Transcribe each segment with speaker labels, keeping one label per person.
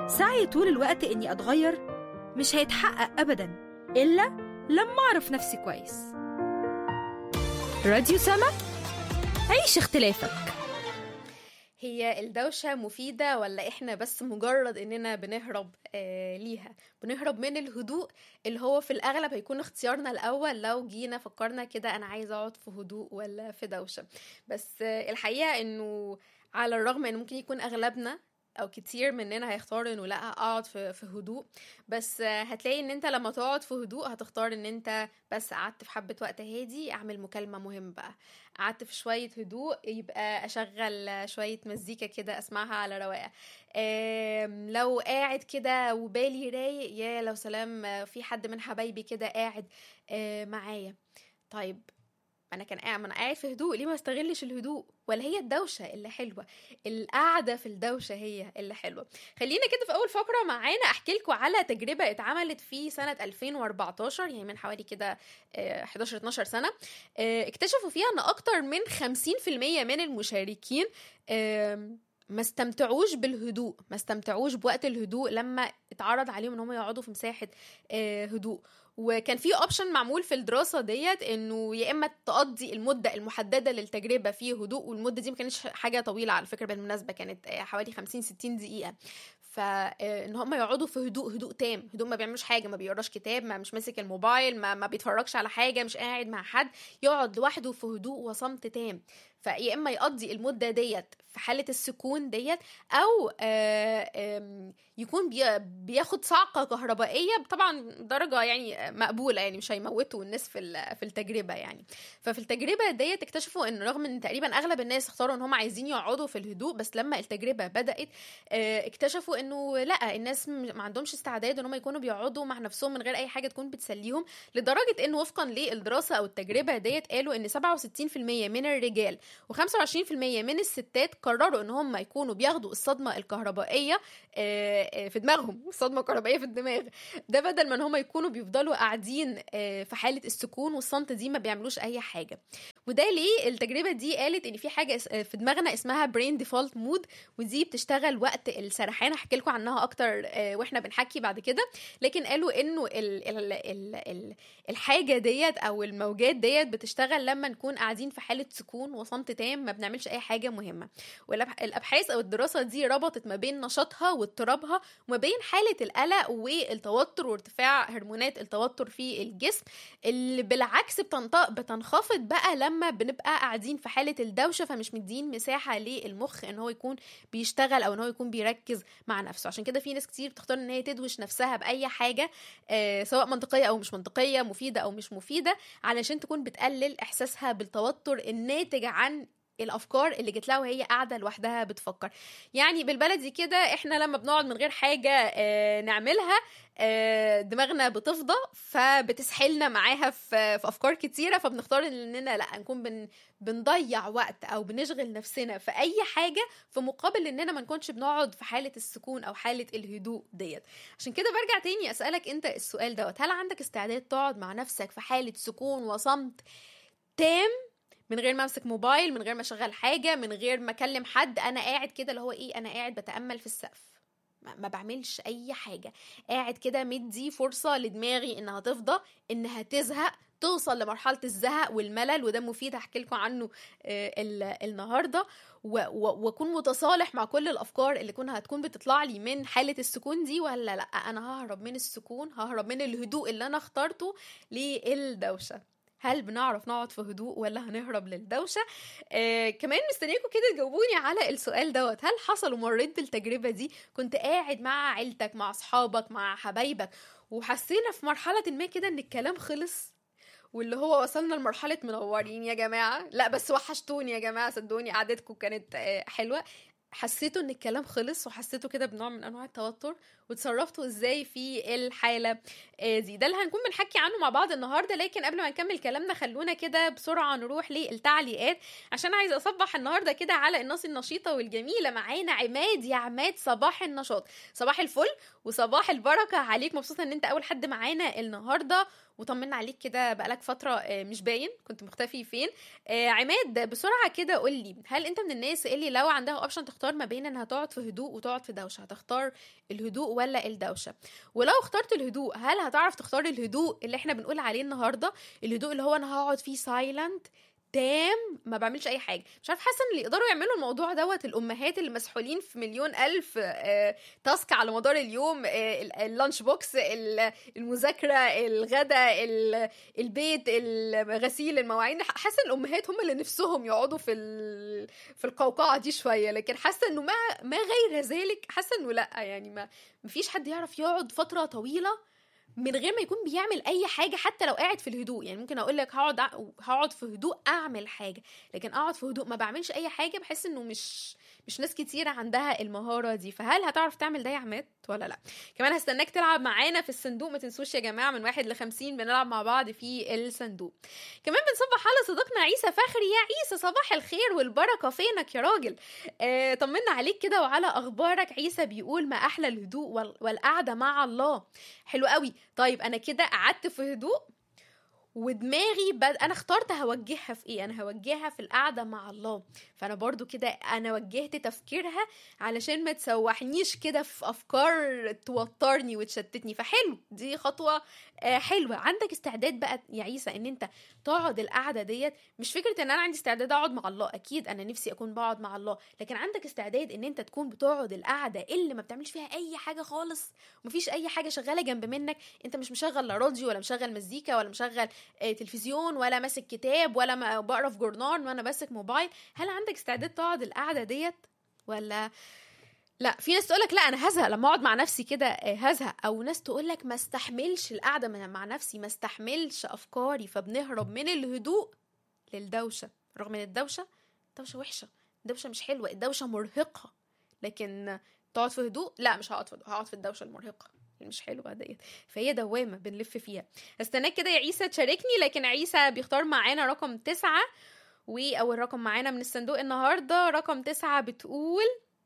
Speaker 1: سعي طول الوقت إني أتغير مش هيتحقق أبدا إلا لما أعرف نفسي كويس راديو سما عيش اختلافك
Speaker 2: هي الدوشة مفيدة ولا احنا بس مجرد اننا بنهرب آه ليها بنهرب من الهدوء اللي هو في الاغلب هيكون اختيارنا الاول لو جينا فكرنا كده انا عايزة اقعد في هدوء ولا في دوشة بس آه الحقيقة انه على الرغم ان ممكن يكون اغلبنا او كتير مننا هيختار انه لا اقعد في, في هدوء بس هتلاقي ان انت لما تقعد في هدوء هتختار ان انت بس قعدت في حبه وقت هادي اعمل مكالمه مهم بقى قعدت في شويه هدوء يبقى اشغل شويه مزيكا كده اسمعها على رواقه لو قاعد كده وبالي رايق يا لو سلام في حد من حبايبي كده قاعد معايا طيب انا كان قاعد انا قاعد في هدوء ليه ما استغلش الهدوء ولا هي الدوشه اللي حلوه القعده في الدوشه هي اللي حلوه خلينا كده في اول فقره معانا احكي لكم على تجربه اتعملت في سنه 2014 يعني من حوالي كده 11 12 سنه اكتشفوا فيها ان اكتر من 50% من المشاركين ما استمتعوش بالهدوء ما استمتعوش بوقت الهدوء لما اتعرض عليهم ان هم يقعدوا في مساحه هدوء وكان في اوبشن معمول في الدراسه ديت انه يا اما تقضي المده المحدده للتجربه في هدوء والمده دي ما كانتش حاجه طويله على فكره بالمناسبه كانت حوالي 50 60 دقيقه فان هم يقعدوا في هدوء هدوء تام هدوء ما بيعملوش حاجه ما بيقراش كتاب ما مش ماسك الموبايل ما, ما بيتفرجش على حاجه مش قاعد مع حد يقعد لوحده في هدوء وصمت تام فيا اما يقضي المده ديت في حاله السكون ديت او يكون بياخد صعقه كهربائيه طبعا درجه يعني مقبوله يعني مش هيموتوا الناس في في التجربه يعني ففي التجربه ديت اكتشفوا ان رغم ان تقريبا اغلب الناس اختاروا ان هم عايزين يقعدوا في الهدوء بس لما التجربه بدات اكتشفوا انه لا الناس ما عندهمش استعداد ان هم يكونوا بيقعدوا مع نفسهم من غير اي حاجه تكون بتسليهم لدرجه ان وفقا للدراسه او التجربه ديت قالوا ان 67% من الرجال و25% من الستات قرروا ان هم يكونوا بياخدوا الصدمه الكهربائيه في دماغهم الصدمه الكهربائيه في الدماغ ده بدل ما ان هم يكونوا بيفضلوا قاعدين في حاله السكون والصمت دي ما بيعملوش اي حاجه وده ليه التجربه دي قالت ان في حاجه في دماغنا اسمها برين ديفولت مود ودي بتشتغل وقت السرحان هحكي لكم عنها اكتر واحنا بنحكي بعد كده لكن قالوا انه ال ال ال ال الحاجه ديت او الموجات ديت بتشتغل لما نكون قاعدين في حاله سكون وصمت تام ما بنعملش اي حاجه مهمه والابحاث او الدراسه دي ربطت ما بين نشاطها واضطرابها وما بين حاله القلق والتوتر وارتفاع هرمونات التوتر في الجسم اللي بالعكس بتنخفض بقى لما بنبقى قاعدين في حاله الدوشه فمش مدين مساحه للمخ ان هو يكون بيشتغل او ان هو يكون بيركز مع نفسه عشان كده في ناس كتير بتختار ان هي تدوش نفسها باي حاجه آه سواء منطقيه او مش منطقيه مفيده او مش مفيده علشان تكون بتقلل احساسها بالتوتر الناتج عن الافكار اللي جت لها وهي قاعده لوحدها بتفكر يعني بالبلدي كده احنا لما بنقعد من غير حاجه اه نعملها اه دماغنا بتفضى فبتسحلنا معاها في, في افكار كتيره فبنختار اننا لا نكون بن بنضيع وقت او بنشغل نفسنا في اي حاجه في مقابل اننا ما نكونش بنقعد في حاله السكون او حاله الهدوء ديت عشان كده برجع تاني اسالك انت السؤال دوت هل عندك استعداد تقعد مع نفسك في حاله سكون وصمت تام من غير ما امسك موبايل من غير ما اشغل حاجه من غير ما اكلم حد انا قاعد كده اللي هو ايه انا قاعد بتامل في السقف ما بعملش اي حاجه قاعد كده مدي فرصه لدماغي انها تفضى انها تزهق توصل لمرحله الزهق والملل وده مفيد هحكي لكم عنه النهارده واكون متصالح مع كل الافكار اللي كون هتكون بتطلع لي من حاله السكون دي ولا لا انا ههرب من السكون ههرب من الهدوء اللي انا اخترته للدوشه هل بنعرف نقعد في هدوء ولا هنهرب للدوشة آه كمان مستنياكم كده تجاوبوني على السؤال دوت هل حصل ومريت بالتجربة دي كنت قاعد مع عيلتك مع أصحابك مع حبايبك وحسينا في مرحلة ما كده إن الكلام خلص واللي هو وصلنا لمرحلة منورين يا جماعة لا بس وحشتوني يا جماعة صدقوني قعدتكم كانت آه حلوة حسيتوا ان الكلام خلص وحسيتوا كده بنوع من انواع التوتر وتصرفتوا ازاي في الحاله دي ده اللي هنكون بنحكي عنه مع بعض النهارده لكن قبل ما نكمل كلامنا خلونا كده بسرعه نروح للتعليقات عشان عايزه اصبح النهارده كده على الناس النشيطه والجميله معانا عماد يا عماد صباح النشاط صباح الفل وصباح البركه عليك مبسوطه ان انت اول حد معانا النهارده وطمنا عليك كده بقالك فتره آه، مش باين كنت مختفي فين آه، عماد بسرعه كده قول لي هل انت من الناس اللي لو عندها اوبشن تختار ما بين انها تقعد في هدوء وتقعد في دوشه هتختار الهدوء ولا الدوشه ولو اخترت الهدوء هل هتعرف تختار الهدوء اللي احنا بنقول عليه النهارده الهدوء اللي هو انا هقعد فيه سايلنت تام ما بعملش اي حاجه مش عارف حاسه ان اللي يقدروا يعملوا الموضوع دوت الامهات اللي مسحولين في مليون الف آه، تاسك على مدار اليوم آه، ال- اللانش بوكس ال- المذاكره الغداء ال- البيت ال- غسيل المواعين حاسه ان الامهات هم اللي نفسهم يقعدوا في ال- في القوقعه دي شويه لكن حاسه انه ما ما غير ذلك حاسه انه لا يعني ما مفيش حد يعرف يقعد فتره طويله من غير ما يكون بيعمل اي حاجه حتى لو قاعد في الهدوء يعني ممكن اقول لك هقعد أع- هقعد في هدوء اعمل حاجه لكن اقعد في هدوء ما بعملش اي حاجه بحس انه مش مش ناس كتير عندها المهاره دي فهل هتعرف تعمل ده يا عماد ولا لا كمان هستناك تلعب معانا في الصندوق ما تنسوش يا جماعه من واحد لخمسين بنلعب مع بعض في الصندوق كمان بنصبح على صديقنا عيسى فخري يا عيسى صباح الخير والبركه فينك يا راجل آه طمنا عليك كده وعلى اخبارك عيسى بيقول ما احلى الهدوء وال- والقعده مع الله حلو قوي طيب انا كده قعدت في هدوء ودماغي بد... انا اخترت هوجهها في ايه انا هوجهها في القعده مع الله فانا برضو كده انا وجهت تفكيرها علشان ما تسوحنيش كده في افكار توترني وتشتتني فحلو دي خطوه آه، حلوه عندك استعداد بقى يا عيسى ان انت تقعد القعده ديت مش فكره ان انا عندي استعداد اقعد مع الله اكيد انا نفسي اكون بقعد مع الله لكن عندك استعداد ان انت تكون بتقعد القعده اللي ما بتعملش فيها اي حاجه خالص ومفيش اي حاجه شغاله جنب منك انت مش مشغل لا راديو ولا مشغل مزيكا ولا مشغل آه، تلفزيون ولا ماسك كتاب ولا ما- بقرا في جورنال وانا ماسك موبايل هل عندك استعداد تقعد القعده ديت ولا لا في ناس تقولك لا انا هزهق لما اقعد مع نفسي كده آه، هزهق او ناس تقولك ما استحملش القعده من- مع نفسي ما استحملش افكاري فبنهرب من الهدوء للدوشه رغم ان الدوشه دوشه وحشه الدوشه مش حلوه الدوشه مرهقه لكن تقعد في هدوء لا مش هقعد في هدوء هقعد في الدوشه المرهقه اللي مش حلوه ديت فهي دوامه بنلف فيها استناك كده يا عيسى تشاركني لكن عيسى بيختار معانا رقم تسعة واول رقم معانا من الصندوق النهارده رقم تسعة بتقول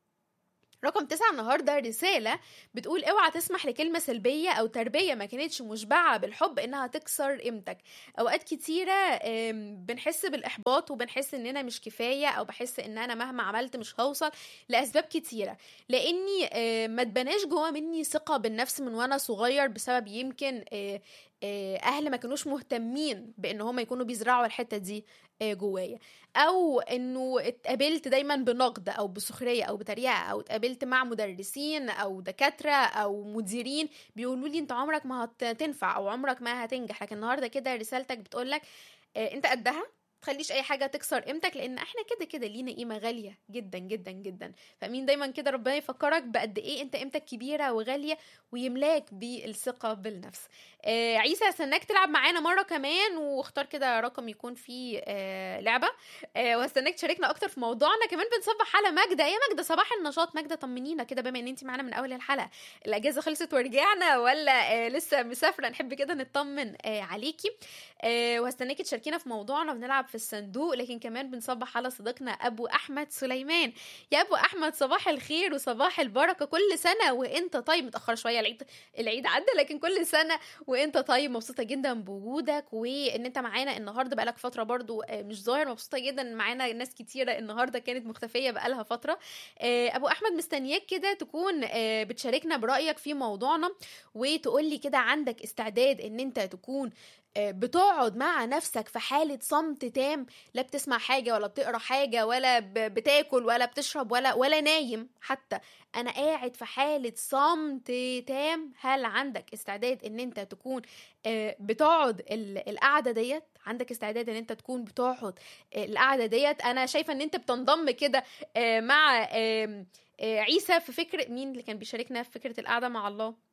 Speaker 2: رقم تسعة النهاردة رسالة بتقول اوعى تسمح لكلمة سلبية أو تربية ما كانتش مشبعة بالحب إنها تكسر قيمتك أوقات كتيرة آم، بنحس بالإحباط وبنحس إننا مش كفاية أو بحس إن أنا مهما عملت مش هوصل لأسباب كتيرة لأني آم، ما اتبناش جوا مني ثقة بالنفس من وأنا صغير بسبب يمكن آه، آه، أهل ما كانوش مهتمين بإن هم يكونوا بيزرعوا الحتة دي آه، جوايا او انه اتقابلت دايما بنقد او بسخريه او بتريقه او اتقابلت مع مدرسين او دكاتره او مديرين بيقولوا لي انت عمرك ما هتنفع او عمرك ما هتنجح لكن النهارده كده رسالتك بتقولك آه، انت قدها تخليش اي حاجه تكسر قيمتك لان احنا كده كده لينا قيمه غاليه جدا جدا جدا فمين دايما كده ربنا يفكرك بقد ايه انت قيمتك كبيره وغاليه ويملاك بالثقه بالنفس آه عيسى هستناك تلعب معانا مره كمان واختار كده رقم يكون فيه آه لعبه آه وهستناك تشاركنا اكتر في موضوعنا كمان بنصبح على ماجده يا ماجده صباح النشاط ماجده طمنينا كده بما ان انت معانا من اول الحلقه الاجازه خلصت ورجعنا ولا آه لسه مسافره نحب كده نطمن آه عليكي آه وهستناكي تشاركينا في موضوعنا ونلعب في الصندوق لكن كمان بنصبح على صديقنا ابو احمد سليمان يا ابو احمد صباح الخير وصباح البركه كل سنه وانت طيب متاخر شويه العيد العيد عدى لكن كل سنه وانت طيب مبسوطه جدا بوجودك وان انت معانا النهارده بقالك فتره برضو آه، مش ظاهر مبسوطه جدا إن معانا ناس كتيره النهارده كانت مختفيه بقالها فتره آه، ابو احمد مستنياك كده تكون آه، بتشاركنا برايك في موضوعنا وتقول لي كده عندك استعداد ان انت تكون آه، بتقعد مع نفسك في حالة صمت تام لا بتسمع حاجة ولا بتقرا حاجة ولا ب- بتاكل ولا بتشرب ولا ولا نايم حتى أنا قاعد في حالة صمت تام هل عندك استعداد إن أنت تكون آه، بتقعد ال- القعدة ديت عندك استعداد إن أنت تكون بتقعد آه، القعدة ديت أنا شايفة إن أنت بتنضم كده آه، مع آم، آه، عيسى في فكرة مين اللي كان بيشاركنا في فكرة القعدة مع الله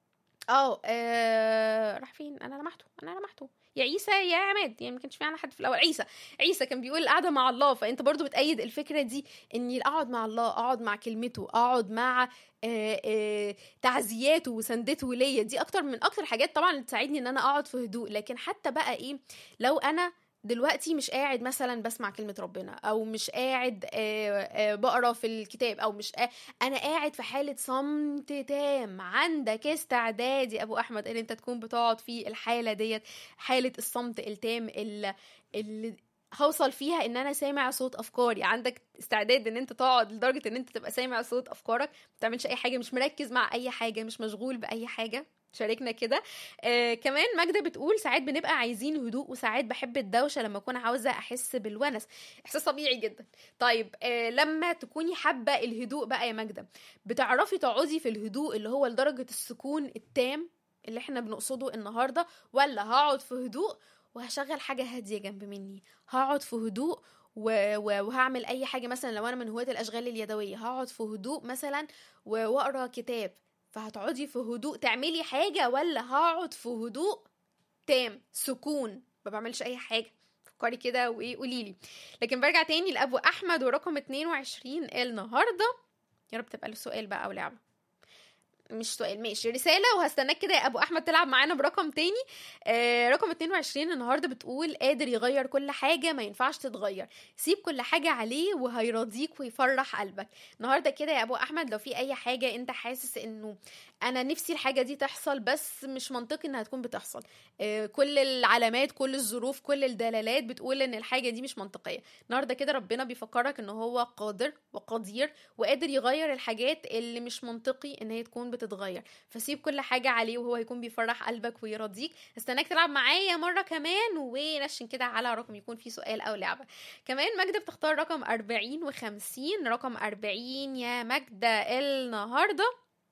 Speaker 2: اه آه، راح فين انا لمحته انا لمحته يا عيسى يا عماد يعني ما كانش في معانا حد في الاول عيسى عيسى كان بيقول القعده مع الله فانت برضو بتأيد الفكره دي اني اقعد مع الله اقعد مع كلمته اقعد مع آه، آه، تعزياته وسندته ليا دي اكتر من اكتر حاجات طبعا اللي تساعدني ان انا اقعد في هدوء لكن حتى بقى ايه لو انا دلوقتي مش قاعد مثلا بسمع كلمة ربنا أو مش قاعد آه، آه، بقرا في الكتاب أو مش قاعد أنا قاعد في حالة صمت تام عندك استعداد يا أبو أحمد إن أنت تكون بتقعد في الحالة ديت حالة الصمت التام اللي, اللي هوصل فيها ان انا سامع صوت افكاري عندك استعداد ان انت تقعد لدرجه ان انت تبقى سامع صوت افكارك ما تعملش اي حاجه مش مركز مع اي حاجه مش مشغول باي حاجه شاركنا كده آه كمان ماجدة بتقول ساعات بنبقى عايزين هدوء وساعات بحب الدوشة لما أكون عاوزة أحس بالونس إحساس طبيعي جدا طيب آه لما تكوني حابة الهدوء بقى يا ماجدة بتعرفي تقعدي في الهدوء اللي هو لدرجة السكون التام اللي احنا بنقصده النهاردة ولا هقعد في هدوء وهشغل حاجة هادية جنب مني هقعد في هدوء و... و... وهعمل اي حاجه مثلا لو انا من هواة الاشغال اليدويه هقعد في هدوء مثلا و... واقرا كتاب فهتقعدي في هدوء تعملي حاجه ولا هقعد في هدوء تام سكون ما بعملش اي حاجه فكري كده وايه قولي لي لكن برجع تاني لابو احمد ورقم 22 النهارده يا رب تبقى له سؤال بقى او لعبه مش سؤال ماشي رساله وهستناك كده يا ابو احمد تلعب معانا برقم تاني آه رقم 22 النهارده بتقول قادر يغير كل حاجه ما ينفعش تتغير سيب كل حاجه عليه وهيرضيك ويفرح قلبك النهارده كده يا ابو احمد لو في اي حاجه انت حاسس انه انا نفسي الحاجه دي تحصل بس مش منطقي انها تكون بتحصل آه كل العلامات كل الظروف كل الدلالات بتقول ان الحاجه دي مش منطقيه النهارده كده ربنا بيفكرك ان هو قادر وقدير وقادر يغير الحاجات اللي مش منطقي ان هي تكون بتتغير فسيب كل حاجه عليه وهو هيكون بيفرح قلبك ويرضيك استناك تلعب معايا مره كمان ونشن كده على رقم يكون فيه سؤال او لعبه كمان ماجده بتختار رقم 40 و50 رقم 40 يا ماجده النهارده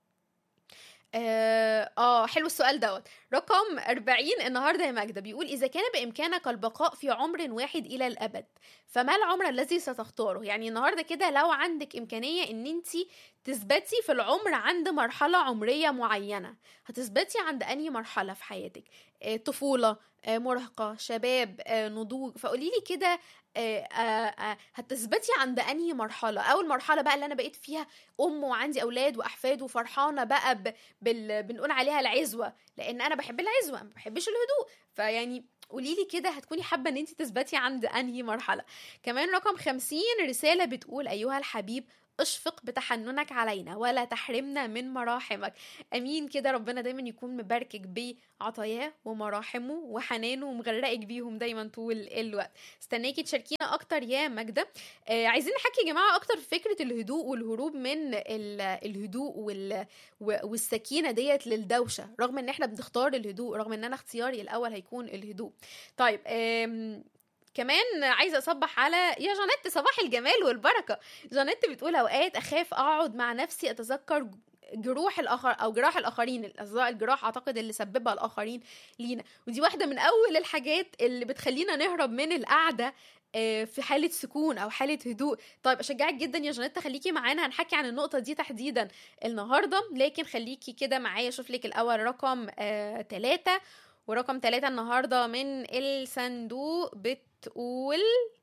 Speaker 2: اه آه، حلو السؤال دوت رقم 40 النهارده يا ماجده بيقول اذا كان بامكانك البقاء في عمر واحد الى الابد فما العمر الذي ستختاره يعني النهارده كده لو عندك امكانيه ان انت تثبتي في العمر عند مرحله عمريه معينه هتثبتي عند انهي مرحله في حياتك آه، طفوله آه، مراهقه شباب آه، نضوج فقولي لي كده آه، آه، آه، هتثبتي عند انهي مرحله اول مرحله بقى اللي انا بقيت فيها ام وعندي اولاد واحفاد وفرحانه بقى ب... بال... بنقول عليها العزوه لان انا بحب العزوه ما بحبش الهدوء فيعني قولي لي كده هتكوني حابه ان انت تثبتي عند انهي مرحله كمان رقم 50 رساله بتقول ايها الحبيب اشفق بتحننك علينا ولا تحرمنا من مراحمك امين كده ربنا دايما يكون مباركك بعطاياه ومراحمه وحنانه ومغرقك بيهم دايما طول الوقت استناكي تشاركينا اكتر يا ماجده آه عايزين نحكي يا جماعه اكتر في فكره الهدوء والهروب من ال- الهدوء وال و- والسكينه ديت للدوشه رغم ان احنا بنختار الهدوء رغم ان انا اختياري الاول هيكون الهدوء طيب آم، كمان عايزه اصبح على يا جانيت صباح الجمال والبركه جانيت بتقول اوقات اخاف اقعد مع نفسي اتذكر جروح الاخر او جراح الاخرين الاصدقاء الجراح اعتقد اللي سببها الاخرين لينا ودي واحده من اول الحاجات اللي بتخلينا نهرب من القعده آه، في حالة سكون أو حالة هدوء طيب أشجعك جدا يا جانيت خليكي معانا هنحكي عن النقطة دي تحديدا النهاردة لكن خليكي كده معايا أشوف لك الأول رقم آه، تلاتة ورقم تلاتة النهاردة من الصندوق بتقول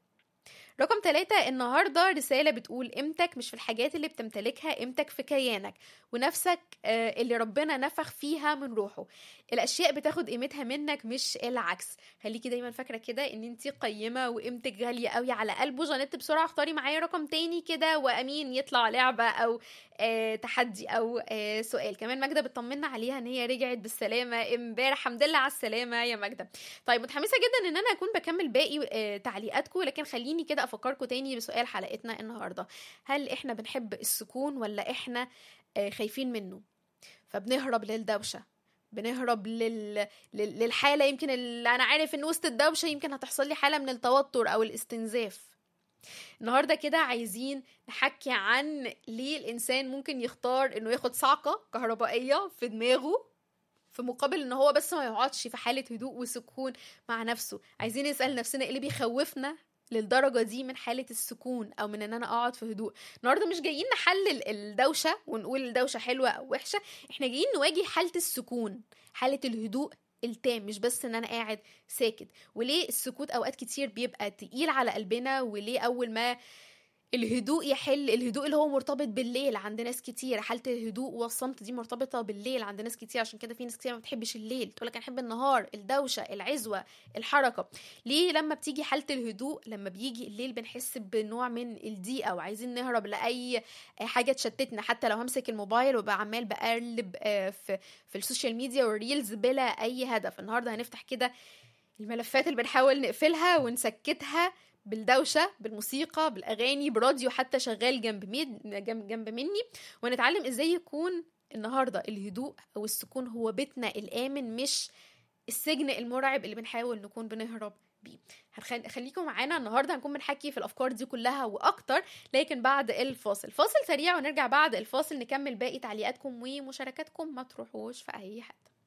Speaker 2: رقم ثلاثة النهاردة رسالة بتقول قيمتك مش في الحاجات اللي بتمتلكها قيمتك في كيانك ونفسك آه، اللي ربنا نفخ فيها من روحه الأشياء بتاخد قيمتها منك مش العكس خليكي دايما فاكرة كده ان انتي قيمة وقيمتك غالية قوي على قلبه جانيت بسرعة اختاري معايا رقم تاني كده وأمين يطلع لعبة أو آه تحدي أو آه سؤال كمان ماجدة بتطمنا عليها ان هي رجعت بالسلامة امبارح الحمد لله على السلامة يا ماجدة طيب متحمسة جدا ان انا اكون بكمل باقي آه تعليقاتكم لكن خليني كده افكركم تاني بسؤال حلقتنا النهارده هل احنا بنحب السكون ولا احنا آه خايفين منه فبنهرب للدوشه بنهرب لل... لل... للحاله يمكن اللي انا عارف ان وسط الدوشه يمكن هتحصل لي حاله من التوتر او الاستنزاف النهارده كده عايزين نحكي عن ليه الانسان ممكن يختار انه ياخد صعقه كهربائيه في دماغه في مقابل ان هو بس ما يقعدش في حاله هدوء وسكون مع نفسه عايزين نسال نفسنا ايه اللي بيخوفنا للدرجة دي من حالة السكون أو من إن أنا أقعد في هدوء النهاردة مش جايين نحلل الدوشة ونقول الدوشة حلوة أو وحشة إحنا جايين نواجه حالة السكون حالة الهدوء التام مش بس ان انا قاعد ساكت وليه السكوت اوقات كتير بيبقى تقيل على قلبنا وليه اول ما الهدوء يحل الهدوء اللي هو مرتبط بالليل عند ناس كتير حاله الهدوء والصمت دي مرتبطه بالليل عند ناس كتير عشان كده في ناس كتير ما بتحبش الليل تقول لك انا بحب النهار الدوشه العزوه الحركه ليه لما بتيجي حاله الهدوء لما بيجي الليل بنحس بنوع من الضيقه وعايزين نهرب لاي حاجه تشتتنا حتى لو همسك الموبايل وبقى عمال بقلب آه، في في السوشيال ميديا والريلز بلا اي هدف النهارده هنفتح كده الملفات اللي بنحاول نقفلها ونسكتها بالدوشة بالموسيقى بالأغاني براديو حتى شغال جنب ميد جنب, جنب مني ونتعلم ازاي يكون النهاردة الهدوء أو السكون هو بيتنا الآمن مش السجن المرعب اللي بنحاول نكون بنهرب بيه هنخل... خليكم معانا النهارده هنكون بنحكي في الافكار دي كلها واكتر لكن بعد الفاصل فاصل سريع ونرجع بعد الفاصل نكمل باقي تعليقاتكم ومشاركاتكم ما تروحوش في اي حته